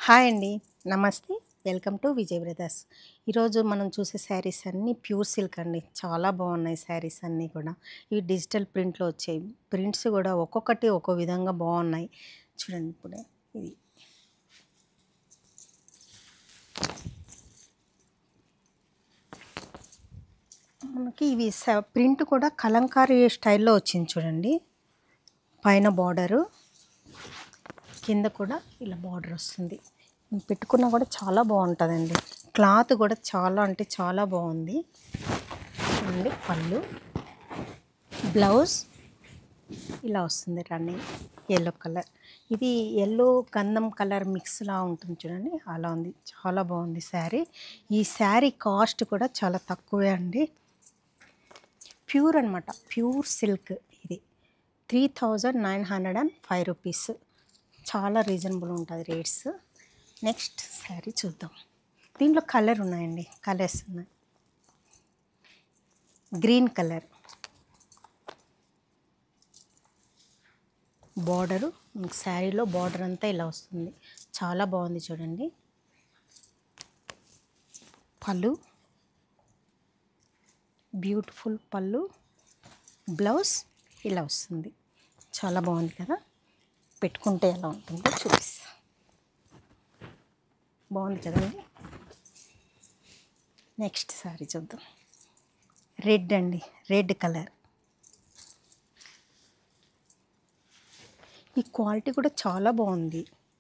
hi అండి నమస్తే welcome to Vijay brothers ఈరోజు మనం చూసే శారీస్ అన్నీ ప్యూర్ సిల్క్ అండి చాలా బాగున్నాయి శారీస్ అన్నీ కూడా ఇవి డిజిటల్ ప్రింట్లో వచ్చాయి ప్రింట్స్ కూడా ఒక్కొక్కటి ఒక్కో విధంగా బాగున్నాయి చూడండి ఇప్పుడే ఇది మనకి ఇవి ప్రింట్ కూడా కలంకారీ స్టైల్లో వచ్చింది చూడండి పైన బార్డరు కింద కూడా ఇలా బార్డర్ వస్తుంది పెట్టుకున్నా కూడా చాలా బాగుంటుందండి క్లాత్ కూడా చాలా అంటే చాలా బాగుంది చూడండి పళ్ళు బ్లౌజ్ ఇలా వస్తుంది రన్నింగ్ ఎల్లో కలర్ ఇది ఎల్లో గంధం కలర్ మిక్స్లా ఉంటుంది చూడండి అలా ఉంది చాలా బాగుంది శారీ ఈ శారీ కాస్ట్ కూడా చాలా తక్కువే అండి ప్యూర్ అనమాట ప్యూర్ సిల్క్ ఇది three thousand nine hundred and five rupees చాలా రీజనబుల్ ఉంటుంది రేట్స్ నెక్స్ట్ శారీ చూద్దాం దీంట్లో కలర్ ఉన్నాయండి కలర్స్ ఉన్నాయి గ్రీన్ కలర్ బార్డరు శారీలో బార్డర్ అంతా ఇలా వస్తుంది చాలా బాగుంది చూడండి పళ్ళు బ్యూటిఫుల్ పళ్ళు బ్లౌజ్ ఇలా వస్తుంది చాలా బాగుంది కదా పెట్టుకుంటే ఎలా ఉంటుందో చూపిస్తా బాగుంది కదండి నెక్స్ట్ సారీ చూద్దాం రెడ్ అండి రెడ్ కలర్ ఈ క్వాలిటీ కూడా చాలా బాగుంది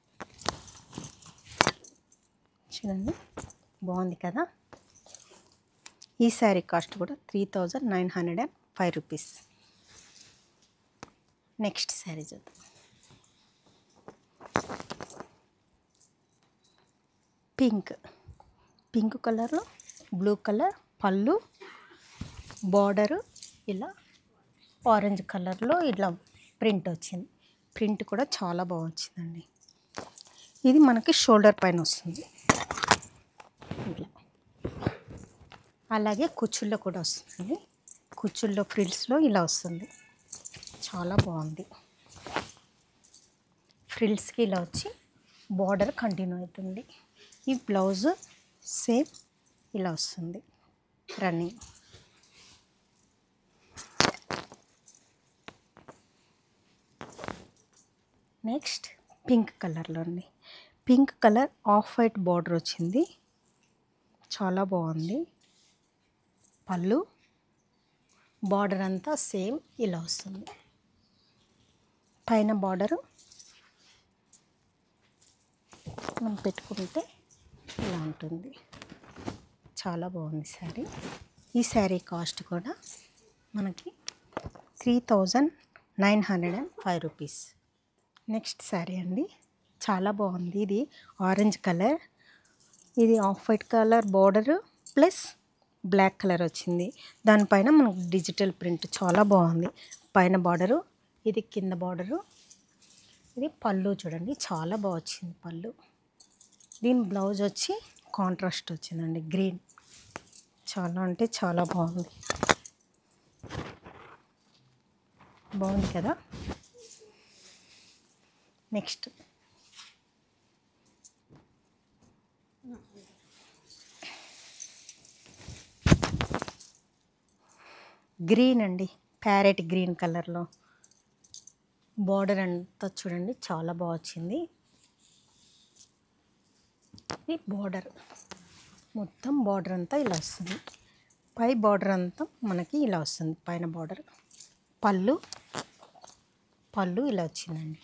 చూడండి బాగుంది కదా ఈ శారీ కాస్ట్ కూడా three thousand nine hundred and five rupees next sari చూద్దాం పింక్ పింక్ కలర్లో బ్లూ కలర్ పళ్ళు బార్డరు ఇలా ఆరెంజ్ కలర్లో ఇట్లా ప్రింట్ వచ్చింది ప్రింట్ కూడా చాలా బాగా వచ్చిందండి ఇది మనకి షోల్డర్ పైన వస్తుంది ఇట్లా అలాగే కుచ్చుల్లో కూడా వస్తుంది కుచ్చుల్లో ఫ్రిల్స్లో ఇలా వస్తుంది చాలా బాగుంది ఫ్రిల్స్కి ఇలా వచ్చి బార్డర్ కంటిన్యూ అవుతుంది ఈ బ్లౌజ్ సేమ్ ఇలా వస్తుంది రన్నింగ్ నెక్స్ట్ పింక్ కలర్లో అండి pink colour off white border వచ్చింది చాలా బాగుంది పళ్ళు బార్డర్ అంతా సేమ్ ఇలా వస్తుంది పైన బార్డరు మనం పెట్టుకుంటే ఇలా ఉంటుంది చాలా బాగుంది శారీ ఈ శారీ కాస్ట్ కూడా మనకి three thousand nine hundred and five rupees next sari అండి చాలా బాగుంది ఇది ఆరెంజ్ కలర్ ఇది off white colour border plus black colour వచ్చింది దానిపైన మనకు డిజిటల్ ప్రింట్ చాలా బాగుంది పైన బార్డరు ఇది కింద బార్డరు ఇది పళ్ళు చూడండి చాలా బాగా వచ్చింది పళ్ళు దీని బ్లౌజ్ వచ్చి కాంట్రాస్ట్ వచ్చిందండి గ్రీన్ చాలా అంటే చాలా బాగుంది బాగుంది కదా నెక్స్ట్ గ్రీన్ అండి ప్యారెట్ గ్రీన్ కలర్లో బార్డర్ అంతా చూడండి చాలా బాగా వచ్చింది ఇది బార్డర్ మొత్తం బార్డర్ అంతా ఇలా వస్తుంది పై బార్డర్ అంతా మనకి ఇలా వస్తుంది పైన బార్డర్ పళ్ళు పళ్ళు ఇలా వచ్చిందండి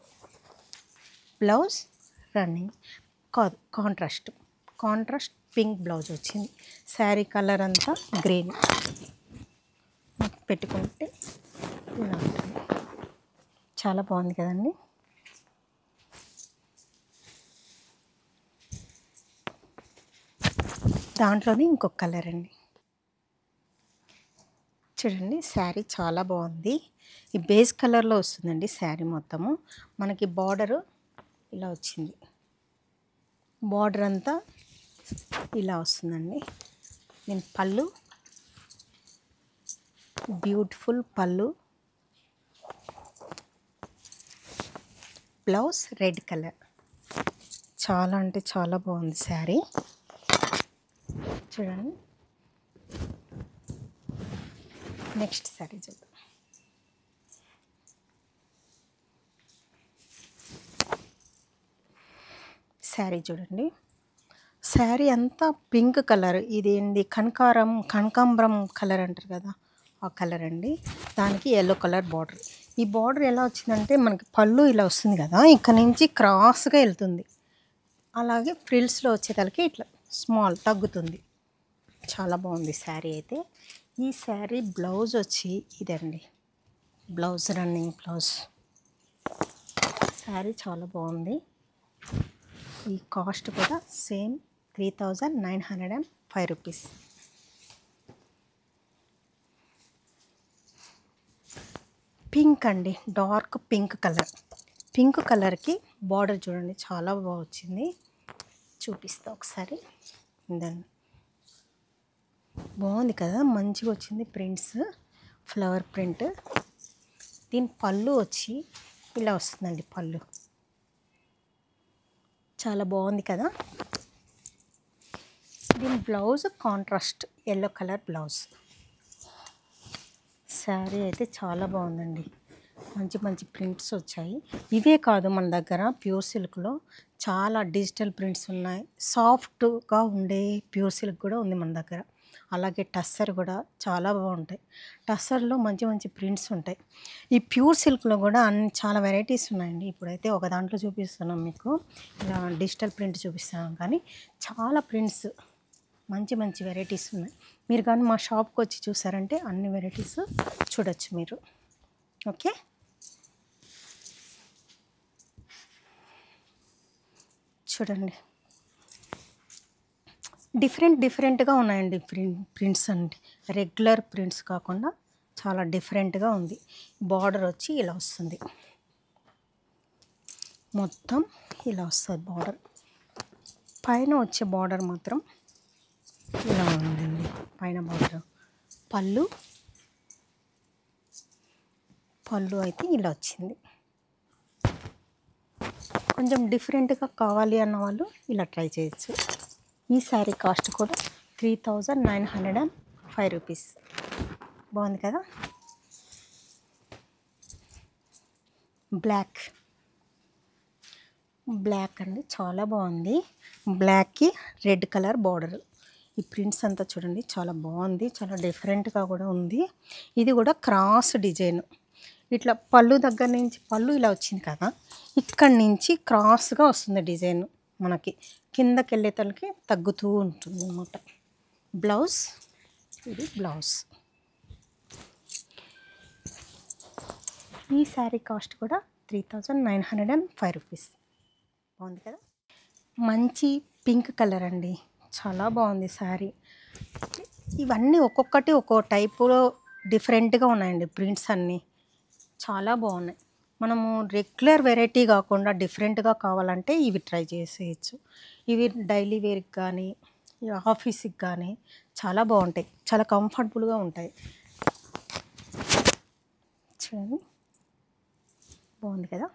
బ్లౌజ్ రన్నింగ్ కాదు కాంట్రాస్ట్ కాంట్రాస్ట్ పింక్ బ్లౌజ్ వచ్చింది శారీ కలర్ అంతా గ్రీన్ పెట్టుకుంటే ఇలా ఉంటుంది చాలా బాగుంది కదండి దాంట్లోనే ఇంకొక కలర్ అండి చూడండి శారీ చాలా బాగుంది ఈ బేస్ కలర్లో వస్తుందండి శారీ మొత్తము మనకి బార్డరు ఇలా వచ్చింది బార్డర్ అంతా ఇలా వస్తుందండి నేను పళ్ళు బ్యూటిఫుల్ పళ్ళు బ్లౌజ్ రెడ్ కలర్ చాలా అంటే చాలా బాగుంది శారీ చూడండి నెక్స్ట్ శారీ చూద్దాం శారీ చూడండి శారీ అంతా పింక్ కలర్ ఇది ఏంది కనకారం కనకాంబరం కలర్ అంటారు కదా ఆ కలర్ అండి దానికి ఎల్లో కలర్ బార్డర్ ఈ బార్డర్ ఎలా వచ్చిందంటే మనకి పళ్ళు ఇలా వస్తుంది కదా ఇక్కడ నుంచి క్రాస్గా వెళ్తుంది అలాగే ఫ్రిల్స్లో వచ్చేతలకి ఇట్లా స్మాల్ తగ్గుతుంది చాలా బాగుంది శారీ అయితే ఈ శారీ బ్లౌజ్ వచ్చి ఇదండి బ్లౌజ్ రన్నింగ్ బ్లౌజ్ శారీ చాలా బాగుంది ఈ కాస్ట్ కూడా same three thousand nine hundred and five rupees pink అండి డార్క్ పింక్ కలర్ పింక్ కలర్కి బార్డర్ చూడండి చాలా బాగా వచ్చింది చూపిస్తా ఒకసారి దాన్ని బాగుంది కదా మంచిగా వచ్చింది ప్రింట్స్ ఫ్లవర్ ప్రింట్ దీని పళ్ళు వచ్చి ఇలా వస్తుందండి పళ్ళు చాలా బాగుంది కదా దీని blouse contrast yellow colour blouse sari అయితే చాలా బాగుందండి మంచి మంచి ప్రింట్స్ వచ్చాయి ఇవే కాదు మన దగ్గర ప్యూర్ సిల్క్లో చాలా డిజిటల్ ప్రింట్స్ ఉన్నాయి సాఫ్ట్గా ఉండే ప్యూర్ సిల్క్ కూడా ఉంది మన దగ్గర అలాగే టస్సర్ కూడా చాలా బాగుంటాయి టస్సర్లో మంచి మంచి ప్రింట్స్ ఉంటాయి ఈ ప్యూర్ సిల్క్లో కూడా అన్ని చాలా వెరైటీస్ ఉన్నాయండి ఇప్పుడైతే ఒక దాంట్లో చూపిస్తున్నాం మీకు ఇలా డిజిటల్ ప్రింట్ చూపిస్తున్నాం కానీ చాలా ప్రింట్స్ మంచి మంచి వెరైటీస్ ఉన్నాయి మీరు కానీ మా షాప్కి వచ్చి చూసారంటే అన్ని వెరైటీస్ చూడొచ్చు మీరు ఓకే చూడండి డిఫరెంట్ డిఫరెంట్గా ఉన్నాయండి ప్రింట్ ప్రింట్స్ అండి రెగ్యులర్ ప్రింట్స్ కాకుండా చాలా డిఫరెంట్గా ఉంది బార్డర్ వచ్చి ఇలా వస్తుంది మొత్తం ఇలా వస్తుంది బార్డర్ పైన వచ్చే బార్డర్ మాత్రం ఇలా ఉందండి పైన బార్డర్ పళ్ళు పళ్ళు అయితే ఇలా వచ్చింది కొంచెం డిఫరెంట్గా కావాలి అన్న వాళ్ళు ఇలా ట్రై చేయొచ్చు ఈ శారీ కాస్ట్ కూడా three thousand nine hundred and five rupees బాగుంది కదా బ్లాక్ బ్లాక్ అండి చాలా బాగుంది బ్లాక్కి రెడ్ కలర్ బార్డర్ ఈ ప్రింట్స్ అంతా చూడండి చాలా బాగుంది చాలా డిఫరెంట్గా కూడా ఉంది ఇది కూడా క్రాస్ డిజైన్ ఇట్లా పళ్ళు దగ్గర నుంచి పళ్ళు ఇలా వచ్చింది కదా ఇక్కడి నుంచి క్రాస్గా వస్తుంది డిజైన్ మనకి కిందకి వెళ్ళేతలకి తగ్గుతూ ఉంటుంది అన్నమాట బ్లౌజ్ ఇది బ్లౌజ్ ఈ శారీ కాస్ట్ కూడా three thousand nine hundred and five rupees బాగుంది కదా మంచి పింక్ కలర్ అండి చాలా బాగుంది శారీ ఇవన్నీ ఒక్కొక్కటి ఒక్కో టైపులో డిఫరెంట్గా ఉన్నాయండి ప్రింట్స్ అన్నీ చాలా బాగున్నాయి మనము రెగ్యులర్ వెరైటీ కాకుండా డిఫరెంట్గా కావాలంటే ఇవి ట్రై చేసేయచ్చు ఇవి డైలీ వేర్కి కానీ ఆఫీస్కి కానీ చాలా బాగుంటాయి చాలా కంఫర్టబుల్గా ఉంటాయి చూడండి బాగుంది కదా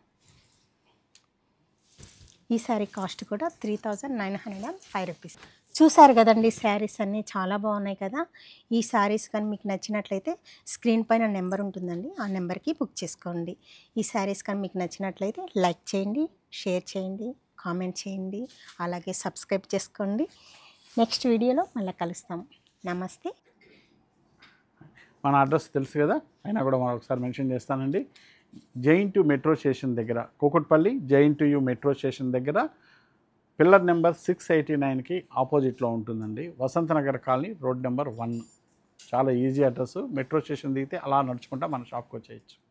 ఈ శారీ కాస్ట్ కూడా three thousand nine hundred and five rupees చూసారు కదండి శారీస్ అన్నీ చాలా బాగున్నాయి కదా ఈ శారీస్ కానీ మీకు నచ్చినట్లయితే స్క్రీన్ పైన నెంబర్ ఉంటుందండి ఆ నెంబర్కి బుక్ చేసుకోండి ఈ శారీస్ కానీ మీకు నచ్చినట్లయితే లైక్ చేయండి షేర్ చేయండి కామెంట్ చేయండి అలాగే సబ్స్క్రైబ్ చేసుకోండి నెక్స్ట్ వీడియోలో మళ్ళీ కలుస్తాం నమస్తే మన అడ్రస్ తెలుసు కదా అయినా కూడా మనం ఒకసారి మెన్షన్ చేస్తానండి జైన్ టు మెట్రో స్టేషన్ దగ్గర Kukatpally J N T U metro station దగ్గర పిల్లర్ నెంబర్ సిక్స్ ఎయిటీ నైన్కి ఆపోజిట్లో ఉంటుందండి Vasanthnagar colony road number one చాలా ఈజీ అడ్రస్ మెట్రో స్టేషన్ దిగితే అలా నడుచుకుంటా మన షాప్కి వచ్చేయచ్చు